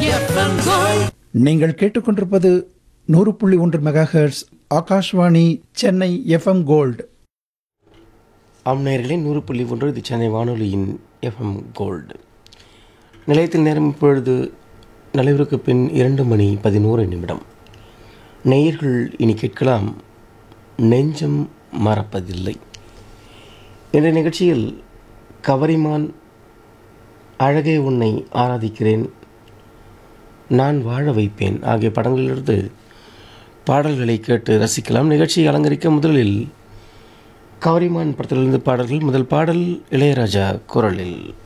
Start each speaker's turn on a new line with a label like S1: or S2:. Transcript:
S1: FM gold
S2: நீங்கள் கேட்டுக்கொண்டிருப்பது நூறு புள்ளி ஒன்று megahertz Akashvani Chennai FM gold
S3: ஆம் நேயர்களே நூறு புள்ளி ஒன்று இது சென்னை வானொலியின் எஃப்எம் கோல்டு நிலையத்தில் நேரம் இப்பொழுது நலைவருக்கு பின் இரண்டு மணி பதினோரு நிமிடம் நேயர்கள் இனி கேட்கலாம் நெஞ்சம் மறப்பதில்லை என்ற நிகழ்ச்சியில் கவரிமான் அழகே உன்னை ஆராதிக்கிறேன் நான் வாழ வைப்பேன் ஆகிய படங்களிலிருந்து பாடல்களை கேட்டு ரசிக்கலாம் நிகழ்ச்சியை அலங்கரிக்க முதலில் கவரிமான் படத்திலிருந்து பாடல்கள் முதல் பாடல் இளையராஜா குரலில்